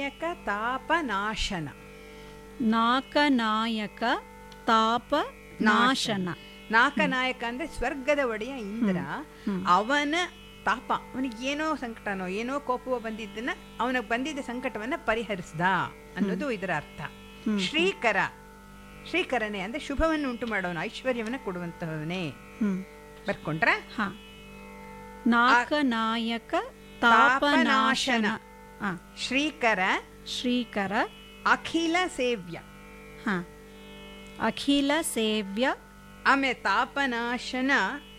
ನಾಕನಾಯಕ ತಾಪನಾಶನ ನಾಕನಾಯಕ ತಾಪ ನಾಶನ ನಾಕನಾಯಕ ಅಂದ್ರೆ ಸ್ವರ್ಗದ ಒಡೆಯ ಇಂದ್ರ ಅವನ ತಾಪ ಅವನಿಗೆ ಏನೋ ಸಂಕಟನೋ ಏನೋ ಕೋಪವೋ ಬಂದಿದ್ದನ್ನ ಅವನಿಗೆ ಬಂದಿದ್ದ ಸಂಕಟವನ್ನ ಪರಿಹರಿಸ್ದ ಅನ್ನೋದು ಇದರ ಅರ್ಥ ಶ್ರೀಕರ ಶ್ರೀಕರನೇ ಅಂದ್ರೆ ಶುಭವನ್ನು ಉಂಟು ಮಾಡೋನು ಐಶ್ವರ್ಯವನ್ನ ಕೊಡುವಂತಹವನೇ ಹ್ಮ್ ಬರ್ಕೊಂಡ್ರ ಹಾ ನಾಕನಾಯಕ ತಾಪನಾಶನ ಆ, ಶ್ರೀಕರ ಶ್ರೀಕರ ಅಖಿಲ ಸೇವ್ಯ ಹಾ ಅಖಿಲ ಸೇವ್ಯ ಆಮೇಲೆ ತಾಪನಾಶನ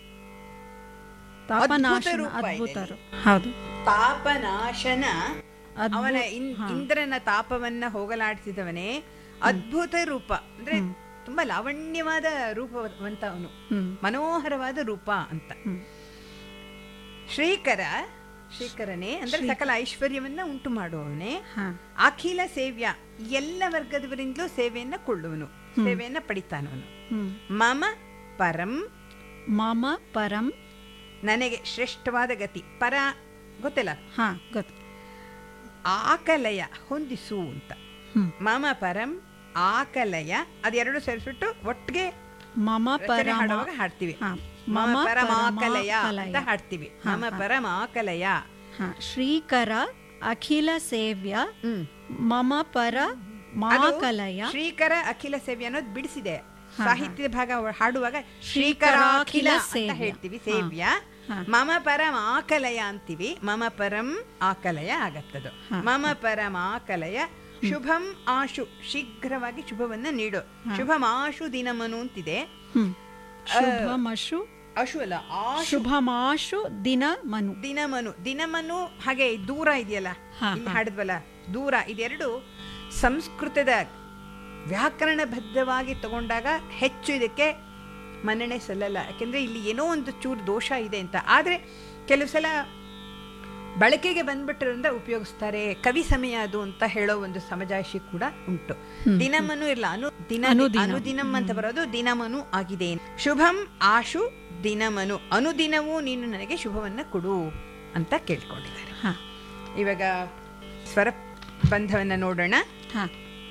ತಾಪನಾಶನ ರೂಪ ಇದೆ ಅದ್ಭುತರು ಹೌದು ತಾಪನಾಶನ ಅದ್ಭುತ- ಅವನ ಇನ್- ಇಂದ್ರನ ತಾಪವನ್ನ ಹೋಗಲಾಡಿಸಿದವನೇ ಅದ್ಭುತ ರೂಪ ಅಂದ್ರೆ ತುಂಬಾ ಲಾವಣ್ಯವಾದ ರೂಪವಂತ ಅವನು ಹ್ಮ್ ಮನೋಹರವಾದ ರೂಪ ಅಂತ ಹ್ಮ್. ಶ್ರೀಕರ ಶ್ರೀಕರನೇ ಅಂದ್ರೆ ಸಕಲ ಐಶ್ವರ್ಯವನ್ನ ಉಂಟು ಮಾಡುವವನೇ ಹಾ ಅಖಿಲ ಸೇವ್ಯ ಎಲ್ಲ ವರ್ಗದವರಿಂದಲೂ ಸೇವೆಯನ್ನ ಕೊಳ್ಳುವನು ಸೇವೆಯನ್ನ ಪಡಿತಾನವನು ಹ್ಮ್ ಮಮ ಪರಂ ಮಮ ಪರಂ ನನಗೆ ಶ್ರೇಷ್ಠವಾದ ಗತಿ ಪರ ಗೊತ್ತಿಲ್ಲ ಹಾ ಗೊತ್ತು ಆಕಲಯ ಹೊಂದಿಸು ಅಂತ ಹ್ಮ್ ಮಮ ಪರಂ ಆಕಲಯ ಅದೆರಡು ಸೇರಿಸ್ಬಿಟ್ಟು ಒಟ್ಟಿಗೆ ಮಮ ರಚನೆ ಪರಮ ಹಾಡುವಾಗ ಹಾಡ್ತೀವಿ ಹಾ ಮಮ ಪರಮಾಕಲಯ ಪರಮಾಕಲಯ. ಅಂತ ಹಾಡ್ತೀವಿ ಮಮ ಪರಮಾಕಲಯ ಹಾ ಶ್ರೀಕರ ಅಖಿಲ ಸೇವ್ಯ ಹ್ಮ್ ಮಮ ಪರ ಅದು ಮಾಕಲಯ ಶ್ರೀಕರ ಅಖಿಲ ಸೇವ್ಯ ಅನ್ನೋದು ಬಿಡಿಸಿದೆ ಸಾಹಿತ್ಯದ ಭಾಗ ಒ- ಹಾಡುವಾಗ ಶ್ರೀಕರಾಖಿಲ ಅಂತ ಸೇವ್ಯ. ಹೇಳ್ತೀವಿ ಸೇವ್ಯ ಹಾ. ಮಮ ಪರಂ ಆಕಲಯ ಅಂತೀವಿ ಮಮ ಪರಂ ಆಕಲಯ ಆಗತ್ತದು ಮಮ ಪರಂ ಆಕಲಯ ಶುಭಂ ಆಶು ಶೀಘ್ರವಾಗಿ ಶುಭವನ್ನ ನೀಡು ಶುಭಂ ಆಶು ದಿನಮನು ಅಂತಿದೆ ಹ್ಮ್ ಶುಭಮಶು ಅಶು ಅಲ್ಲ ಆಶು ಶುಭಮಾಶು ದಿನ ಮನು ದಿನಮನು ದಿನಮನು ಹಾಗೆ ದೂರ ಇದೆಯಲ್ಲ ಹಾ, ಇಲ್ಲಿ ಹಾಡಿದ್ವಲ್ಲ ದೂರ ಇದೆರಡು ಸಂಸ್ಕೃತದ ವ್ಯಾಕರಣಬದ್ಧವಾಗಿ ತಗೊಂಡಾಗ ಹೆಚ್ಚು ಇದಕ್ಕೆ ಮನ್ನಣೆ ಸಲ್ಲಲ್ಲ ಯಾಕೆಂದ್ರೆ ಇಲ್ಲಿ ಏನೋ ಒಂದು ಚೂರು ದೋಷ ಇದೆ ಅಂತ ಆದ್ರೆ ಕೆಲವು ಸಲ ಬಳಕೆಗೆ ಬಂದ್ಬಿಟ್ಟಿರೋದ್ರಿಂದ ಉಪಯೋಗಿಸ್ತಾರೆ ಕವಿ ಸಮಯ ಅದು ಅಂತ ಹೇಳೋ ಒಂದು ಸಮಜಾಯಿಷಿ ಕೂಡ ಉಂಟು ದಿನಮನು ಇರಲ್ಲ ಅನು ದಿನ ಅನುದಿನ. ಅನುದಿನಂ ಅಂತ ಬರೋದು ದಿನಮನು ಆಗಿದೆ ಶುಭಂ ಆಶು ದಿನಮನು ಅನುದಿನವೂ ನೀನು ನನಗೆ ಶುಭವನ್ನ ಕೊಡು ಅಂತ ಕೇಳ್ಕೊಂಡಿದ್ದಾರೆ ಹಾ ಇವಾಗ ಸ್ವರ ಬಂಧವನ್ನ ನೋಡೋಣ ಹಾ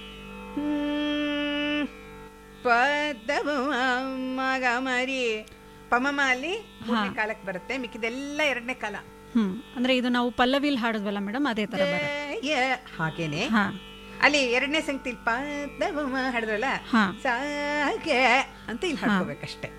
ಹ್ಮ್. ಪದವ ಮಗ ಮರಿ ಪಮಮ ಅಲ್ಲಿ ಮೂರನೇ ಕಾಲಕ್ಕೆ ಬರುತ್ತೆ ಮಿಕ್ಕಿದೆಲ್ಲ ಎರಡನೇ ಕಾಲ ಹ್ಮ್ ಅಂದ್ರೆ ಇದು ನಾವು ಪಲ್ಲವಿಲ್ ಹಾಡಿದ್ವಲ್ಲ ಮೇಡಮ್ ಅದೇ ತರ ಬರುತ್ತೆ ಯ ಹಾಗೇನೆ ಹಾ ಅಲ್ಲಿ ಎರಡನೇ ಸಂಗತಿ ಪದವ ಹಾಡಿದ್ರಲ್ಲ ಹಾ ಸಾಗೆ ಅಂತ ಇಲ್ಲಿ ಹಾಡ್ಕೋಬೇಕಷ್ಟೇ